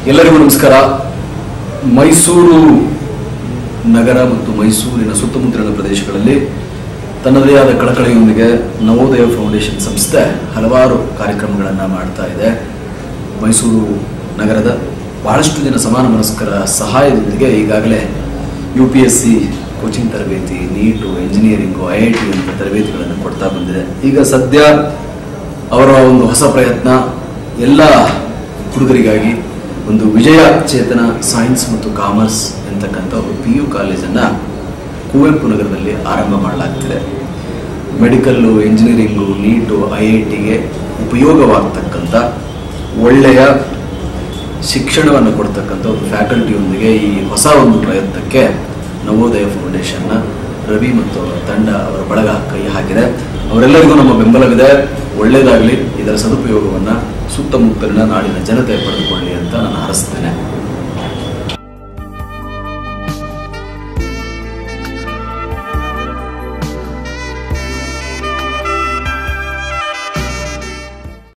ಎಲ್ಲರಿಗೂ ನಮಸ್ಕಾರ ಮೈಸೂರು ನಗರ ಮತ್ತು ಮೈಸೂರಿನ ಸುತ್ತಮುತ್ತಲಿನ ಪ್ರದೇಶಗಳಲ್ಲಿ ತನ್ನದೇ ಆದ ಕಳಕಳಿಯೊಂದಿಗೆ ನವೋದಯ ಫೌಂಡೇಶನ್ ಸಂಸ್ಥೆ ಹಲವಾರು ಕಾರ್ಯಕ್ರಮಗಳನ್ನು ಮಾಡ್ತಾ ಇದೆ ಮೈಸೂರು ನಗರದ ಬಹಳಷ್ಟು ಜನ ಸಮಾನ ಮನಸ್ಕರ ಸಹಾಯದೊಂದಿಗೆ ಈಗಾಗಲೇ U P S C coaching ತರಬೇತಿ NEET engineering I I T ಅಂತ ತರಬೇತಿಗಳನ್ನು ಕೊಡ್ತಾ ಬಂದಿದೆ ಈಗ ಸದ್ಯ ಅವರ ಒಂದು ಹೊಸ ಪ್ರಯತ್ನ ಎಲ್ಲ ಹುಡುಗರಿಗಾಗಿ ಒಂದು ವಿಜಯ ಚೇತನ ಸೈನ್ಸ್ ಮತ್ತು ಕಾಮರ್ಸ್ ಎಂತಕ್ಕಂಥ ಒಂದು ಪಿ ಯು ಕಾಲೇಜನ್ನು ಕುವೆಂಪು ನಗರದಲ್ಲಿ ಆರಂಭ ಮಾಡಲಾಗ್ತಿದೆ medical engineering NEET I I ಟಿಗೆ ಉಪಯೋಗವಾಗ್ತಕ್ಕಂಥ ಒಳ್ಳೆಯ ಶಿಕ್ಷಣವನ್ನು ಕೊಡ್ತಕ್ಕಂಥ ಒಂದು ಫ್ಯಾಕಲ್ಟಿಯೊಂದಿಗೆ ಈ ಹೊಸ ಒಂದು ಪ್ರಯತ್ನಕ್ಕೆ ನವೋದಯ ಫೌಂಡೇಶನ್ನ ರವಿ ಮತ್ತು ಅವರ ತಂಡ ಅವರ ಬಳಗ ಕೈ ಹಾಕಿದೆ ಅವರೆಲ್ಲರಿಗೂ ನಮ್ಮ ಬೆಂಬಲವಿದೆ ಒಳ್ಳೆಯದಾಗಲಿ ಇದರ ಸದುಪಯೋಗವನ್ನು ಸುತ್ತಮುತ್ತಲಿನ ನಾಡಿನ ಜನತೆ ಪಡೆದುಕೊಳ್ಳಿ